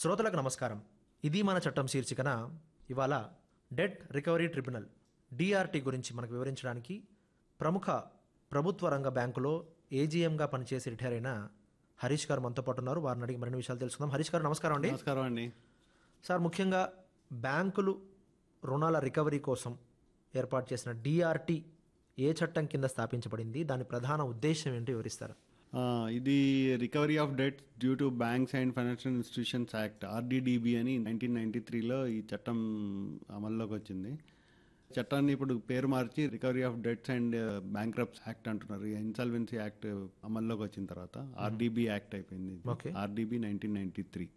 శ్రోతలకు నమస్కారం ఇది మన చట్టం శీర్షికన ఇవాళ డెట్ రికవరీ ట్రిబ్యునల్ డిఆర్టీ గురించి మనకు వివరించడానికి ప్రముఖ ప్రభుత్వ రంగ బ్యాంకులో ఏజీఎంగా పనిచేసి రిటైర్ అయిన హరీష్ గారు మనతో పాటు ఉన్నారు వారిని అడిగి మరిన్ని విషయాలు తెలుసుకుందాం హరీష్ గారు నమస్కారం అండి నమస్కారం అండి సార్ ముఖ్యంగా బ్యాంకులు రుణాల రికవరీ కోసం ఏర్పాటు చేసిన డిఆర్టీ ఏ చట్టం కింద స్థాపించబడింది దాని ప్రధాన ఉద్దేశం ఏంటో వివరిస్తారా ఆ, ఇది recovery of debt due to banks and financial institutions act RDDB అని నైన్టీన్ నైన్టీ త్రీలో ఈ చట్టం అమల్లోకి వచ్చింది చట్టాన్ని ఇప్పుడు పేరు మార్చి recovery of debts and bankruptcy act అంటున్నారు ఇన్సాల్వెన్సీ యాక్ట్ అమల్లోకి వచ్చిన తర్వాత ఆర్డీబీ యాక్ట్ అయిపోయింది Okay. RDB nineteen ninety three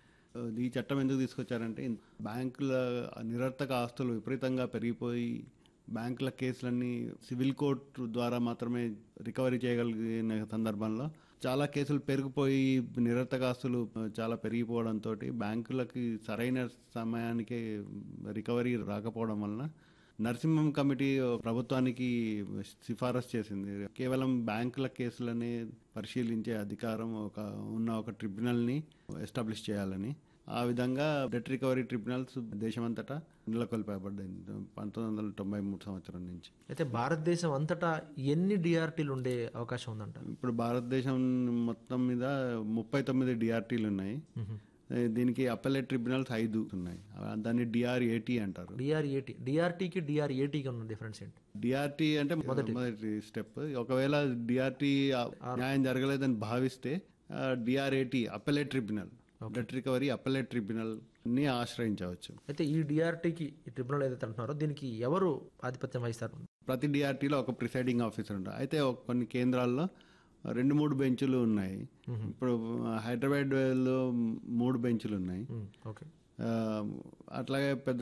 ఈ చట్టం ఎందుకు తీసుకొచ్చారంటే బ్యాంకుల నిరర్థక ఆస్తులు విపరీతంగా పెరిగిపోయి బ్యాంకుల కేసులన్నీ సివిల్ కోర్టు ద్వారా మాత్రమే రికవరీ చేయగలిగిన సందర్భంలో చాలా కేసులు పెరిగిపోయి నిరర్థక ఆస్తులు చాలా పెరిగిపోవడంతో బ్యాంకులకి సరైన సమయానికి రికవరీ రాకపోవడం వలన నరసింహం కమిటీ ప్రభుత్వానికి సిఫారసు చేసింది కేవలం బ్యాంకుల కేసులనే పరిశీలించే అధికారం ఒక ఉన్న ఒక ట్రిబ్యునల్ని ఎస్టాబ్లిష్ చేయాలని ఆ విధంగా డెట్ రికవరీ ట్రిబ్యునల్స్ దేశమంతటా నెలకొల్పబడ్డాయి పంతొమ్మిది వందల తొంభై మూడు సంవత్సరం నుంచి అయితే భారతదేశం అంతటా ఎన్ని డిఆర్టీలు ఉండే అవకాశం ఉందంటారు ఇప్పుడు భారతదేశం మొత్తం మీద ముప్పై తొమ్మిది డిఆర్టీలు ఉన్నాయి దీనికి అప్పలేట్ ట్రిబ్యునల్స్ ఐదు ఉన్నాయి దాన్ని డిఆర్ఏటి అంటారు డిఆర్ఏటి డిఆర్టీకి డిఆర్ఏటీకి ఉన్న డిఫరెన్స్ ఏంటి డిఆర్టీ అంటే మొదటి స్టెప్ ఒకవేళ డిఆర్టీ న్యాయం జరగలేదని భావిస్తే DRAT appellate tribunal debt recovery appellate tribunal ని ఆశ్రయించవచ్చు అయితే ఈ డిఆర్టీకి ఈ ట్రిబ్యునల్ ఏదైతే అంటున్నారో దీనికి ఎవరు ఆధిపత్యం వహిస్తారు ప్రతి డిఆర్టీలో ఒక ప్రిసైడింగ్ ఆఫీసర్ ఉంటారు అయితే ఒక కొన్ని కేంద్రాల్లో రెండు మూడు బెంచులు ఉన్నాయి ఇప్పుడు హైదరాబాద్లో మూడు బెంచులు ఉన్నాయి ఓకే ఆ, అట్లాగే పెద్ద